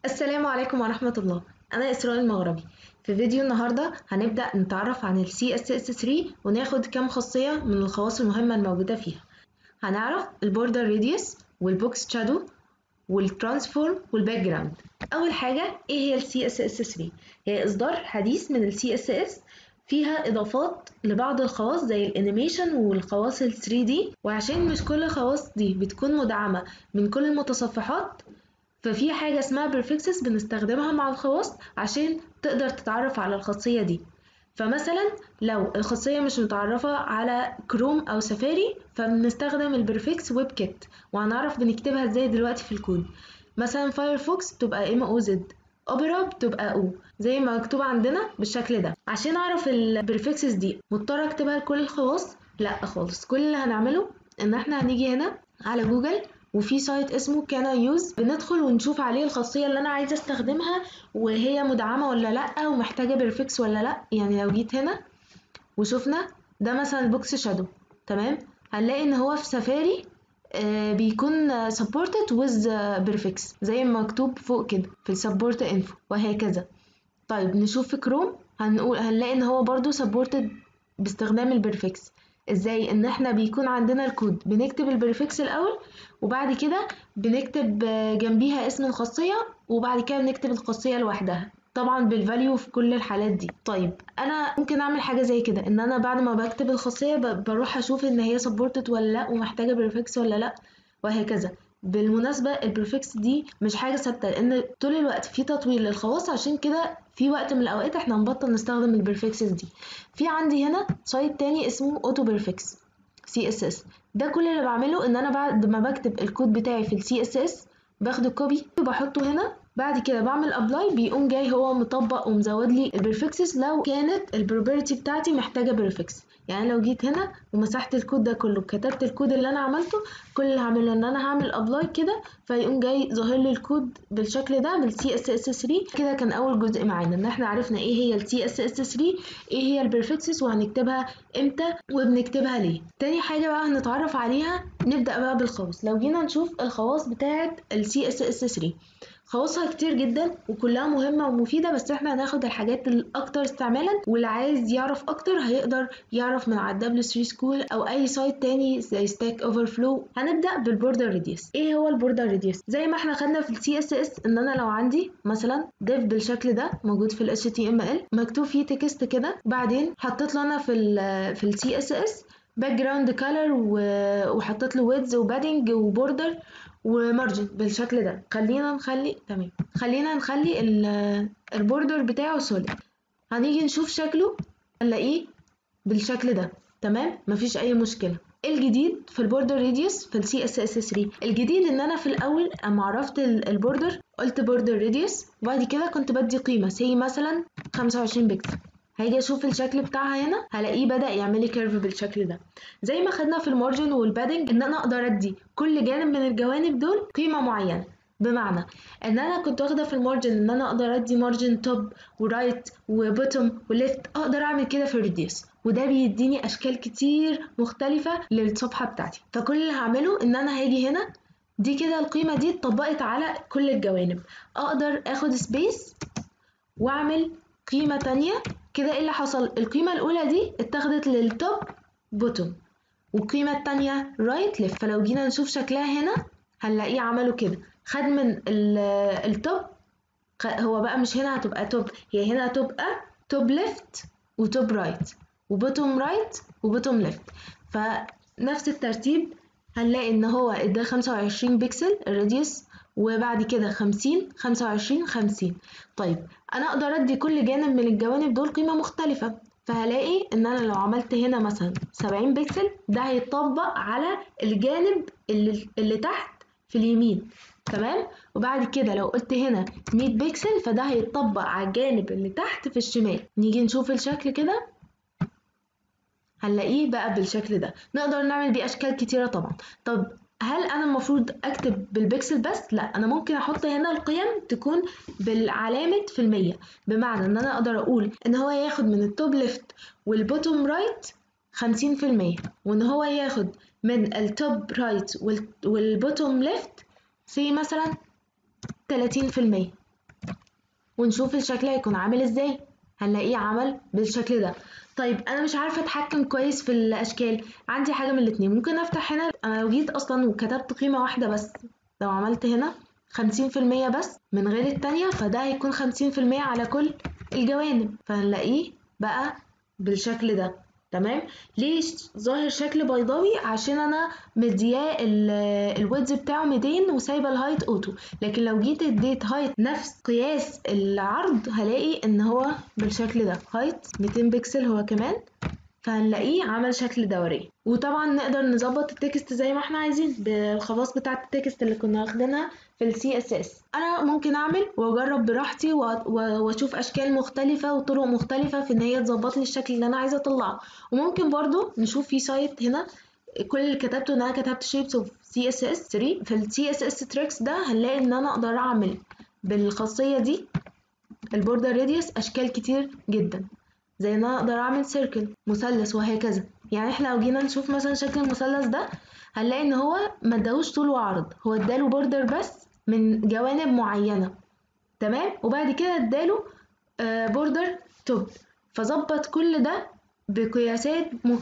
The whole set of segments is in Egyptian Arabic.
السلام عليكم ورحمة الله أنا إسراء المغربي في فيديو النهاردة هنبدأ نتعرف عن ال CSS3 وناخد كام خاصية من الخواص المهمة الموجودة فيها هنعرف البوردر راديوس والبوكس شادو والترانسفورم والباك جراوند أول حاجة إيه هي ال CSS3 هي إصدار حديث من ال CSS فيها إضافات لبعض الخواص زي الانيميشن والخواص ال 3D وعشان مش كل الخواص دي بتكون مدعمة من كل المتصفحات ففي حاجة اسمها بريفكسز بنستخدمها مع الخواص عشان تقدر تتعرف على الخاصية دي فمثلا لو الخاصية مش متعرفة على كروم أو سفاري فبنستخدم البريفكس ويب كيت وهنعرف بنكتبها ازاي دلوقتي في الكود مثلا فايرفوكس تبقى ام او زد اوبرا بتبقى او زي ما مكتوب عندنا بالشكل ده عشان اعرف البريفكسز دي مضطرة اكتبها لكل الخواص لا خالص كل اللي هنعمله ان احنا هنيجي هنا على جوجل وفي سايت اسمه كان يوز بندخل ونشوف عليه الخاصية اللي أنا عايزة استخدمها وهي مدعمة ولا لأ ومحتاجة بريفكس ولا لأ يعني لو جيت هنا وشفنا ده مثلا البوكس شادو تمام هنلاقي إن هو في سفاري آه بيكون supported with بريفكس زي ما مكتوب فوق كده في السبورت انفو وهكذا طيب نشوف في كروم هنقول هنلاقي إن هو برضو supported باستخدام البريفكس ازاي ان احنا بيكون عندنا الكود بنكتب البريفكس الاول وبعد كده بنكتب جنبيها اسم الخاصية وبعد كده بنكتب الخاصية لوحدها طبعا بالفاليو في كل الحالات دي طيب انا ممكن اعمل حاجه زي كده ان انا بعد ما بكتب الخاصيه بروح اشوف ان هي سبورتد ولا لا ومحتاجه بريفكس ولا لا وهكذا بالمناسبة البريفكس دي مش حاجة ثابتة لأن طول الوقت في تطوير للخواص عشان كده في وقت من الأوقات احنا هنبطل نستخدم البريفكسز دي في عندي هنا سايت تاني اسمه اوتو بيرفكس سي اس اس ده كل اللي بعمله ان انا بعد ما بكتب الكود بتاعي في السي اس اس باخده كوبي وبحطه هنا بعد كده بعمل ابلاي بيقوم جاي هو مطبق ومزود لي البريفكسز لو كانت البروبرتي بتاعتي محتاجه بريفكس يعني لو جيت هنا ومسحت الكود ده كله كتبت الكود اللي انا عملته كل اللي هعمله ان انا هعمل ابلاي كده فيقوم جاي ظاهر لي الكود بالشكل ده بالسي اس اس 3 كده كان اول جزء معانا ان احنا عرفنا ايه هي السي اس اس 3 ايه هي البريفكسز وهنكتبها امتى وبنكتبها ليه تاني حاجه بقى هنتعرف عليها نبدا بقى بالخواص لو جينا نشوف الخواص بتاعه السي اس اس 3 خواصها كتير جدا وكلها مهمة ومفيدة بس احنا هناخد الحاجات الأكتر استعمالا واللي عايز يعرف أكتر هيقدر يعرف من على W3 سكول أو أي سايت تاني زي ستاك اوفر فلو هنبدأ بالبوردر راديوس ايه هو البوردر راديوس زي ما احنا خدنا في السي اس اس ان انا لو عندي مثلا div بالشكل ده موجود في ال HTML مكتوب فيه تكست كده بعدين حطيت له انا في ال في السي اس اس باك جراوند كلر وحطيت له ويدز وبادنج وبوردر ومارجن بالشكل ده خلينا نخلي تمام خلينا نخلي البوردر بتاعه سوليد هنيجي نشوف شكله هنلاقيه بالشكل ده تمام مفيش اي مشكله الجديد في البوردر راديوس في السي اس اس 3 الجديد ان انا في الاول اما عرفت البوردر قلت بوردر راديوس وبعد كده كنت بدي قيمه سي مثلا 25 بكسل هاجي اشوف الشكل بتاعها هنا هلاقيه بدا يعمل لي كيرف بالشكل ده زي ما خدنا في المارجن والبادنج ان انا اقدر ادي كل جانب من الجوانب دول قيمه معينه بمعنى ان انا كنت واخده في المارجن ان انا اقدر ادي مارجن توب ورايت وبوتوم وليفت اقدر اعمل كده في الريديوس وده بيديني اشكال كتير مختلفه للصفحه بتاعتي فكل اللي هعمله ان انا هاجي هنا دي كده القيمه دي اتطبقت على كل الجوانب اقدر اخد سبيس واعمل قيمه تانية كده ايه اللي حصل القيمة الأولى دي اتاخدت للتوب بوتوم والقيمة التانية رايت ليفت فلو جينا نشوف شكلها هنا هنلاقيه عملوا كده خد من التوب هو بقى مش هنا هتبقى توب هي هنا هتبقى توب ليفت وتوب رايت وبوتوم رايت وبوتوم ليفت فنفس الترتيب هنلاقي ان هو ادى 25 بكسل الراديوس وبعد كده 50 25 50 طيب انا اقدر ادي كل جانب من الجوانب دول قيمه مختلفه فهلاقي ان انا لو عملت هنا مثلا 70 بكسل ده هيتطبق على الجانب اللي, اللي تحت في اليمين تمام وبعد كده لو قلت هنا 100 بكسل فده هيتطبق على الجانب اللي تحت في الشمال نيجي نشوف الشكل كده هنلاقيه بقى بالشكل ده نقدر نعمل بيه اشكال كتيره طبعا طب هل انا المفروض اكتب بالبكسل بس لا انا ممكن احط هنا القيم تكون بالعلامة في المية بمعنى ان انا اقدر اقول ان هو ياخد من التوب ليفت والبوتوم رايت خمسين في المية وان هو ياخد من التوب رايت والبوتوم ليفت سي مثلا تلاتين في المية ونشوف الشكل هيكون عامل ازاي هنلاقيه عمل بالشكل ده طيب انا مش عارفه اتحكم كويس في الاشكال عندي حاجه من الاتنين ممكن افتح هنا انا لو جيت اصلا وكتبت قيمه واحده بس لو عملت هنا خمسين في المية بس من غير التانية فده هيكون خمسين في المية على كل الجوانب فهنلاقيه بقى بالشكل ده تمام ليه ظاهر شكل بيضاوي عشان انا مدياه الويدز بتاعه 200 وسايبه الهايت اوتو لكن لو جيت اديت هايت نفس قياس العرض هلاقي ان هو بالشكل ده هايت 200 بكسل هو كمان فهنلاقيه عمل شكل دوري وطبعا نقدر نظبط التكست زي ما احنا عايزين بالخواص بتاعه التكست اللي كنا واخدينها في السي اس اس انا ممكن اعمل واجرب براحتي واشوف اشكال مختلفه وطرق مختلفه في ان هي تظبط لي الشكل اللي انا عايزه اطلعه وممكن برضو نشوف في سايت هنا كل اللي كتبته ان انا كتبت شيبس اوف سي اس اس 3 في السي اس اس تريكس ده هنلاقي ان انا اقدر اعمل بالخاصيه دي البوردر راديوس اشكال كتير جدا زي ان انا اقدر اعمل سيركل مثلث وهكذا يعني احنا لو جينا نشوف مثلا شكل المثلث ده هنلاقي ان هو ما اداهوش طول وعرض هو اداله بوردر بس من جوانب معينه تمام وبعد كده اداله آه بوردر توب فظبط كل ده بقياسات مخ...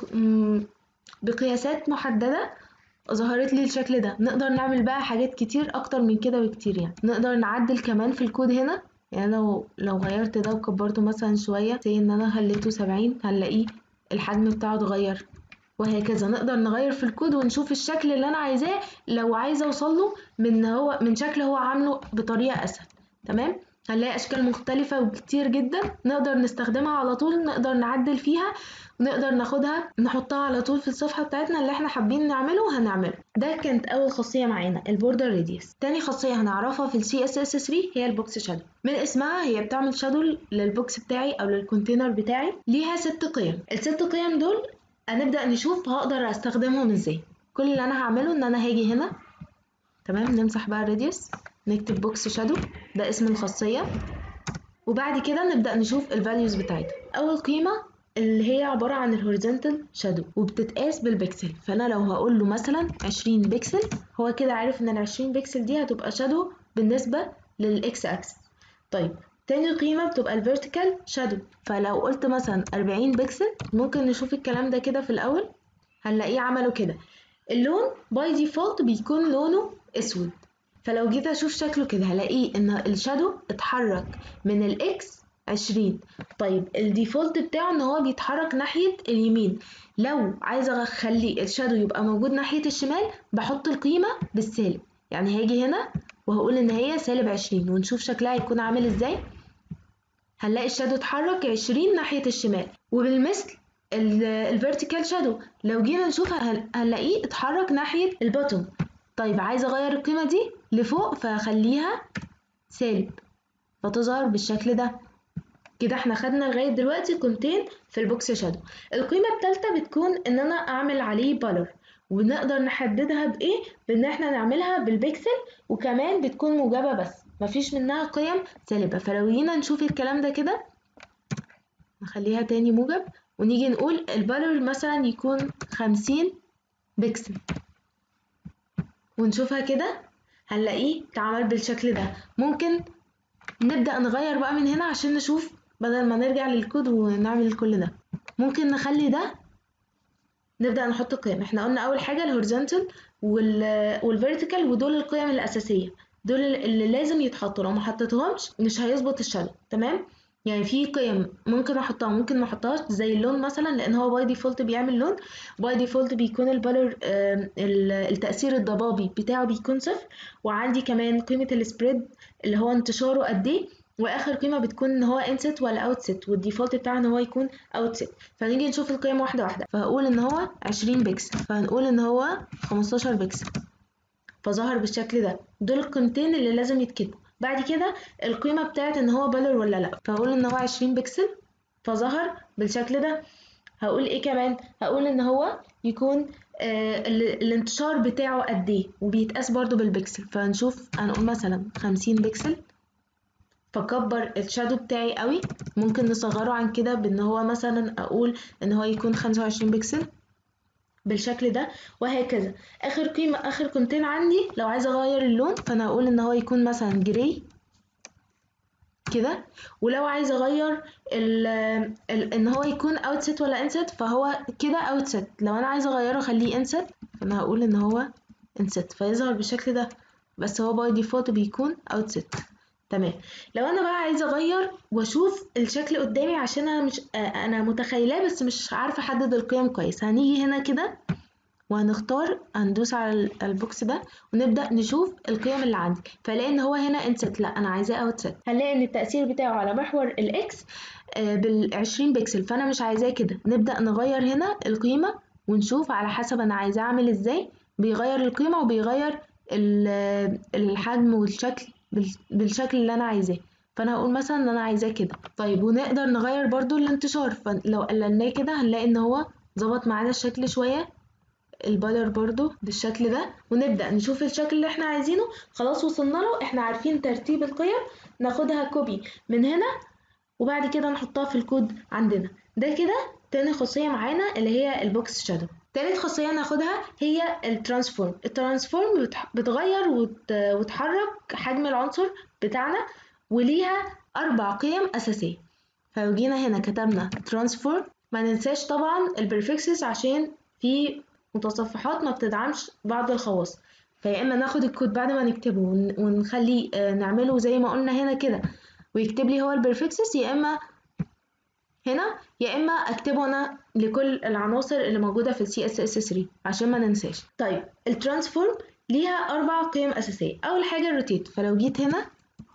بقياسات محدده ظهرت لي الشكل ده نقدر نعمل بقى حاجات كتير اكتر من كده بكتير يعني نقدر نعدل كمان في الكود هنا يعني لو لو غيرت ده وكبرته مثلا شوية زي ان انا خليته سبعين هنلاقيه الحجم بتاعه اتغير وهكذا نقدر نغير في الكود ونشوف الشكل اللي انا عايزاه لو عايزه اوصله من هو من شكل هو عامله بطريقه اسهل تمام هنلاقي اشكال مختلفه وكتير جدا نقدر نستخدمها على طول نقدر نعدل فيها ونقدر ناخدها نحطها على طول في الصفحه بتاعتنا اللي احنا حابين نعمله هنعمله ده كانت اول خاصيه معانا البوردر راديوس تاني خاصيه هنعرفها في السي اس اس 3 هي البوكس شادو من اسمها هي بتعمل شادو للبوكس بتاعي او للكونتينر بتاعي ليها ست قيم الست قيم دول هنبدا نشوف هقدر استخدمهم ازاي كل اللي انا هعمله ان انا هاجي هنا تمام نمسح بقى الراديوس نكتب بوكس شادو ده اسم الخاصيه وبعد كده نبدا نشوف الفاليوز بتاعتها اول قيمه اللي هي عبارة عن الهوريزونتال شادو وبتتقاس بالبكسل فأنا لو هقول له مثلا 20 بكسل هو كده عارف إن ال 20 بكسل دي هتبقى شادو بالنسبة للإكس أكس طيب تاني قيمة بتبقى الفيرتيكال شادو فلو قلت مثلا 40 بكسل ممكن نشوف الكلام ده كده في الأول هنلاقيه عمله كده اللون باي ديفولت بيكون لونه أسود فلو جيت أشوف شكله كده هلاقيه إن الشادو اتحرك من الإكس عشرين طيب الديفولت بتاعه ان هو بيتحرك ناحية اليمين لو عايزة اخلي الشادو يبقى موجود ناحية الشمال بحط القيمة بالسالب يعني هاجي هنا وهقول ان هي سالب عشرين ونشوف شكلها هيكون عامل ازاي هنلاقي الشادو اتحرك عشرين ناحية الشمال وبالمثل الفيرتيكال شادو لو جينا نشوف هنلاقيه اتحرك ناحية البوتوم طيب عايزة اغير القيمة دي لفوق فهخليها سالب فتظهر بالشكل ده كده احنا خدنا لغايه دلوقتي قيمتين في البوكس شادو القيمه الثالثه بتكون ان انا اعمل عليه بالر ونقدر نحددها بايه بان احنا نعملها بالبيكسل وكمان بتكون موجبه بس مفيش منها قيم سالبه فلو جينا نشوف الكلام ده كده نخليها تاني موجب ونيجي نقول البالر مثلا يكون خمسين بيكسل ونشوفها كده هنلاقيه اتعمل بالشكل ده ممكن نبدأ نغير بقى من هنا عشان نشوف بدل ما نرجع للكود ونعمل كل ده ممكن نخلي ده نبدأ نحط قيم احنا قلنا أول حاجة الهوريزونتال والفيرتيكال ودول القيم الأساسية دول اللي لازم يتحطوا لو ما حطيتهمش مش هيظبط الشادو تمام يعني في قيم ممكن احطها ممكن ما احطهاش زي اللون مثلا لان هو باي ديفولت بيعمل لون باي ديفولت بيكون البالر التاثير الضبابي بتاعه بيكون صفر وعندي كمان قيمه السبريد اللي هو انتشاره قد ايه واخر قيمه بتكون ان هو انست ولا اوتست والديفولت بتاعه ان هو يكون اوتست فنيجي نشوف القيم واحده واحده فهقول ان هو 20 بكسل فهنقول ان هو 15 بكسل فظهر بالشكل ده دول القيمتين اللي لازم يتكتبوا بعد كده القيمة بتاعت ان هو بالر ولا لا فهقول ان هو عشرين بكسل فظهر بالشكل ده هقول ايه كمان هقول ان هو يكون آه الانتشار بتاعه قد ايه وبيتقاس برضو بالبكسل فهنشوف هنقول مثلا خمسين بكسل فكبر الشادو بتاعي قوي ممكن نصغره عن كده بان هو مثلا اقول ان هو يكون خمسة وعشرين بكسل بالشكل ده وهكذا اخر قيمه اخر قيمتين عندي لو عايزه اغير اللون فانا هقول ان هو يكون مثلا جراي كده ولو عايز اغير ال ال ان هو يكون اوتست ولا انست فهو كده اوتست لو انا عايزه اغيره اخليه انست فانا هقول ان هو انست فيظهر بالشكل ده بس هو باي ديفولت بيكون اوتست تمام لو انا بقى عايزه اغير واشوف الشكل قدامي عشان انا مش انا متخيلاه بس مش عارفه احدد القيم كويس هنيجي هنا كده وهنختار هندوس على البوكس ده ونبدأ نشوف القيم اللي عندي فلاقي ان هو هنا انست لا انا عايزاه اوتست هنلاقي ان التأثير بتاعه على محور الاكس بالعشرين بكسل فانا مش عايزاه كده نبدأ نغير هنا القيمة ونشوف على حسب انا عايزاه اعمل ازاي بيغير القيمة وبيغير الحجم والشكل بالشكل اللي انا عايزاه فانا هقول مثلا ان انا عايزاه كده طيب ونقدر نغير برضو الانتشار فلو قللناه كده هنلاقي ان هو ظبط معانا الشكل شوية البالر برضو بالشكل ده ونبدأ نشوف الشكل اللي احنا عايزينه خلاص وصلنا له احنا عارفين ترتيب القيم ناخدها كوبي من هنا وبعد كده نحطها في الكود عندنا ده كده تاني خاصية معانا اللي هي البوكس شادو تالت خاصية ناخدها هي الترانسفورم الترانسفورم بتغير وتحرك حجم العنصر بتاعنا وليها أربع قيم أساسية فلو جينا هنا كتبنا ترانسفورم ما ننساش طبعا البريفكسز عشان في متصفحات ما بتدعمش بعض الخواص فيا اما ناخد الكود بعد ما نكتبه ونخليه نعمله زي ما قلنا هنا كده ويكتب لي هو البريفكسز يا اما هنا يا اما اكتبه انا لكل العناصر اللي موجوده في السي اس اس 3 عشان ما ننساش طيب الترانسفورم ليها اربع قيم اساسيه اول حاجه الروتيت فلو جيت هنا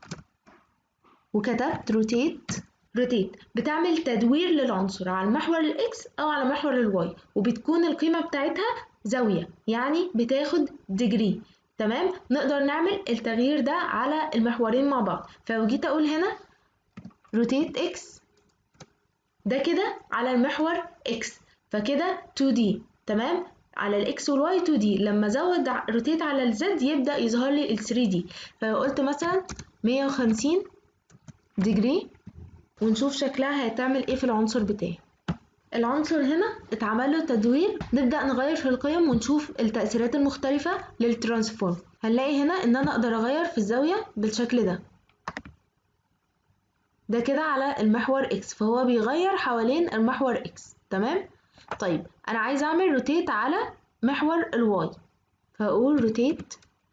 وكتبت روتيت روتيت بتعمل تدوير للعنصر على محور الاكس او على محور الواي وبتكون القيمه بتاعتها زاويه يعني بتاخد ديجري تمام نقدر نعمل التغيير ده على المحورين مع بعض فلو جيت اقول هنا روتيت اكس ده كده على المحور اكس فكده 2D تمام على الاكس والواي 2D لما ازود روتيت على الزد يبدا يظهر لي ال 3D فلو قلت مثلا 150 ديجري ونشوف شكلها هتعمل ايه في العنصر بتاعي العنصر هنا اتعمل له تدوير نبدأ نغير في القيم ونشوف التأثيرات المختلفة للترانسفورم هنلاقي هنا ان انا اقدر اغير في الزاوية بالشكل ده ده كده على المحور اكس فهو بيغير حوالين المحور اكس تمام طيب انا عايزه اعمل روتيت على محور الواي فاقول روتيت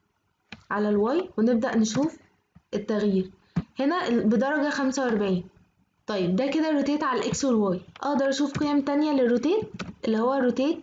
على الواي ونبدأ نشوف التغيير هنا بدرجة خمسة وأربعين طيب ده كده روتيت على الاكس والواي اقدر اشوف قيم تانية للروتيت اللي هو روتيت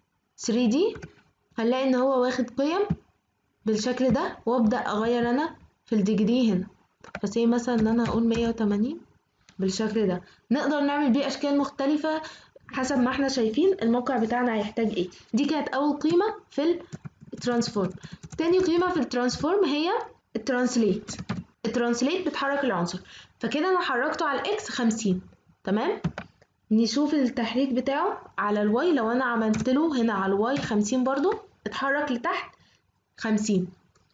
3D هنلاقي ان هو واخد قيم بالشكل ده وابدأ اغير انا في الديجري هنا فسي مثلا ان انا هقول 180 بالشكل ده نقدر نعمل بيه اشكال مختلفة حسب ما احنا شايفين الموقع بتاعنا هيحتاج ايه دي كانت اول قيمة في الترانسفورم تاني قيمة في الترانسفورم هي الترانسليت الترانسليت بتحرك العنصر فكده انا حركته على الاكس خمسين تمام نشوف التحريك بتاعه على الواي لو انا عملت له هنا على الواي خمسين برضو اتحرك لتحت خمسين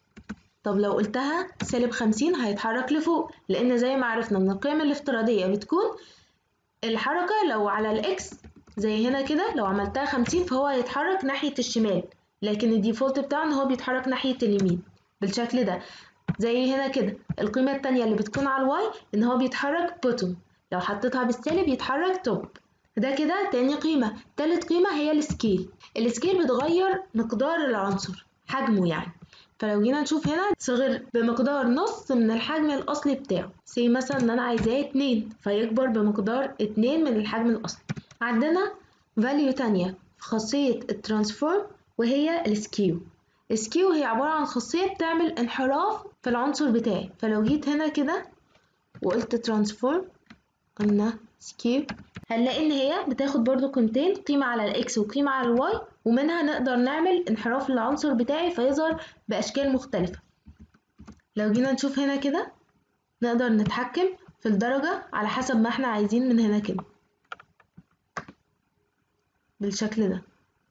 طب لو قلتها سالب خمسين هيتحرك لفوق لان زي ما عرفنا ان القيم الافتراضية بتكون الحركة لو على الاكس زي هنا كده لو عملتها خمسين فهو هيتحرك ناحية الشمال لكن الديفولت بتاعه ان هو بيتحرك ناحية اليمين بالشكل ده زي هنا كده القيمة التانية اللي بتكون على الواي ان هو بيتحرك بوتوم لو حطيتها بالسالب يتحرك توب ده كده تاني قيمة تالت قيمة هي السكيل السكيل بتغير مقدار العنصر حجمه يعني فلو جينا نشوف هنا صغر بمقدار نص من الحجم الأصلي بتاعه زي مثلا إن أنا عايزاه اتنين فيكبر بمقدار اتنين من الحجم الأصلي عندنا value تانية في خاصية الترانسفورم وهي السكيو السكيو هي عبارة عن خاصية بتعمل انحراف في العنصر بتاعي فلو جيت هنا كده وقلت ترانسفورم قلنا سكيو هنلاقي ان هي بتاخد برضو قيمتين قيمة على الاكس وقيمة على الواي ومنها نقدر نعمل انحراف للعنصر بتاعي فيظهر باشكال مختلفة لو جينا نشوف هنا كده نقدر نتحكم في الدرجة على حسب ما احنا عايزين من هنا كده بالشكل ده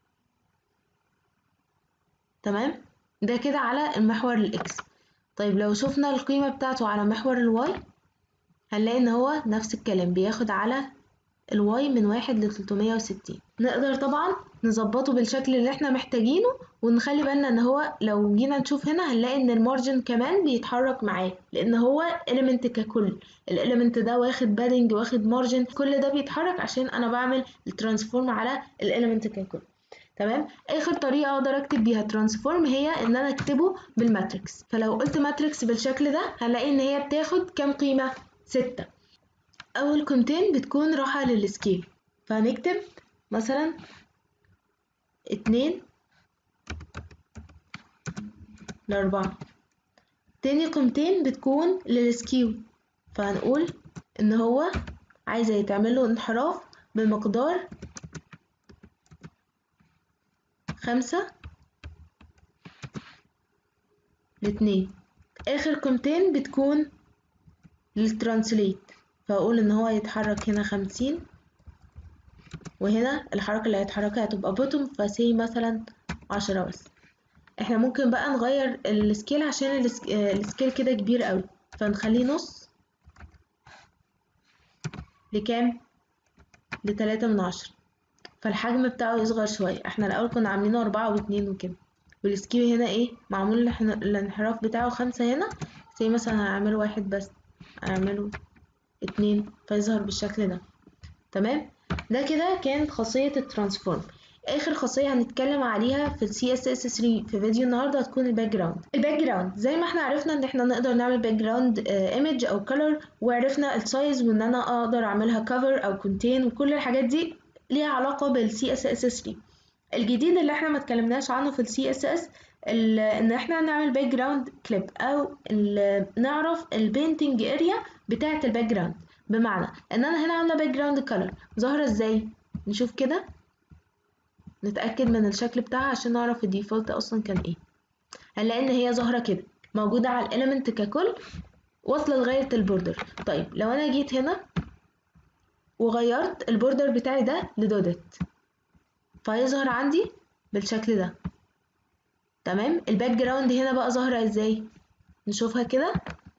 تمام ده كده على المحور الاكس طيب لو شفنا القيمة بتاعته على محور الواي هنلاقي ان هو نفس الكلام بياخد على الواي من واحد لتلتمية وستين نقدر طبعا نظبطه بالشكل اللي احنا محتاجينه ونخلي بالنا ان هو لو جينا نشوف هنا هنلاقي ان المارجن كمان بيتحرك معاه لان هو element ككل الاليمنت ده واخد بادنج واخد مارجن كل ده بيتحرك عشان انا بعمل الترانسفورم على الاليمنت ككل تمام اخر طريقه اقدر اكتب بيها ترانسفورم هي ان انا اكتبه بالماتريكس فلو قلت ماتريكس بالشكل ده هنلاقي ان هي بتاخد كام قيمه ستة اول كونتين بتكون راحه للسكيل فهنكتب مثلا اتنين لأربعة تاني قيمتين بتكون للسكيو فهنقول إن هو عايزة يتعمل له انحراف بمقدار خمسة لاتنين آخر قيمتين بتكون للترانسليت فأقول إن هو يتحرك هنا خمسين وهنا الحركة اللي هيتحركها هتبقى بوتوم فسي مثلا عشرة بس احنا ممكن بقى نغير السكيل عشان السكيل كده كبير قوي فنخليه نص لكام لتلاتة من عشرة فالحجم بتاعه يصغر شوية احنا الأول كنا عاملينه أربعة واتنين وكده والسكيل هنا ايه معمول الانحراف بتاعه خمسة هنا زي مثلا هنعمله واحد بس هنعمله اتنين فيظهر بالشكل ده تمام ده كده كانت خاصية الترانسفورم اخر خاصيه هنتكلم عليها في السي اس اس 3 في فيديو النهارده هتكون الباك جراوند الباك جراوند زي ما احنا عرفنا ان احنا نقدر نعمل باك جراوند ايمج او كلر وعرفنا السايز وان انا اقدر اعملها كفر او كونتين وكل الحاجات دي ليها علاقه بالسي اس اس 3 الجديد اللي احنا ما اتكلمناش عنه في السي اس اس ان احنا نعمل باك جراوند كليب او نعرف البينتنج اريا بتاعه الباك جراوند بمعنى ان انا هنا عامله باك جراوند كلر ظاهره ازاي نشوف كده نتأكد من الشكل بتاعها عشان نعرف الديفولت أصلا كان ايه هنلاقي إن هي ظاهرة كده موجودة على الإليمنت ككل واصلة لغاية البوردر طيب لو أنا جيت هنا وغيرت البوردر بتاعي ده لدودت فهيظهر عندي بالشكل ده تمام الباك جراوند هنا بقى ظاهرة ازاي نشوفها كده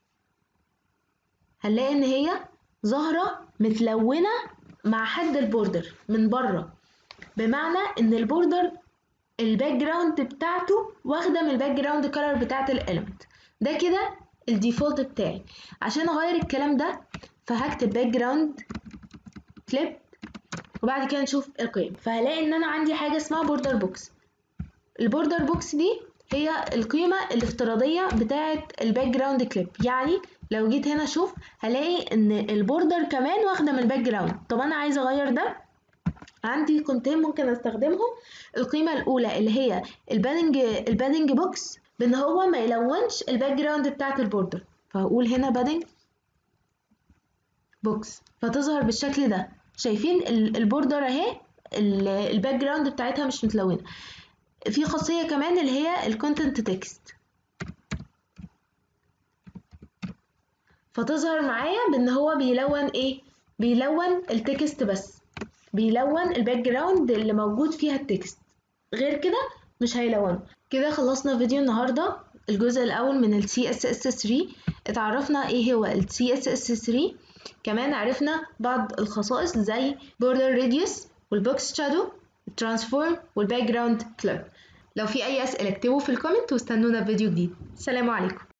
هنلاقي ان هي ظاهرة متلونة مع حد البوردر من بره بمعنى ان البوردر الباك جراوند بتاعته واخده من الباك جراوند كلر بتاعت الاليمنت ده كده الديفولت بتاعي عشان اغير الكلام ده فهكتب باك جراوند كليب وبعد كده نشوف القيم فهلاقي ان انا عندي حاجه اسمها بوردر بوكس البوردر بوكس دي هي القيمه الافتراضيه بتاعه الباك جراوند كليب يعني لو جيت هنا اشوف هلاقي ان البوردر كمان واخده من الباك جراوند طب انا عايزه اغير ده عندي قيمتين ممكن استخدمهم القيمة الأولى اللي هي البادنج البادنج بوكس بإن هو ما يلونش الباك جراوند بتاعة البوردر فهقول هنا بادنج بوكس فتظهر بالشكل ده شايفين البوردر اهي الباك جراوند بتاعتها مش متلونة في خاصية كمان اللي هي الكونتنت تكست فتظهر معايا بان هو بيلون ايه بيلون التكست بس بيلون الباك جراوند اللي موجود فيها التكست غير كده مش هيلونه كده خلصنا فيديو النهارده الجزء الاول من ال CSS3 اتعرفنا ايه هو ال CSS3 كمان عرفنا بعض الخصائص زي border radius والبوكس shadow الترانسفورم والباك جراوند كليب لو في اي اسئله اكتبوا في الكومنت واستنونا في فيديو جديد سلام عليكم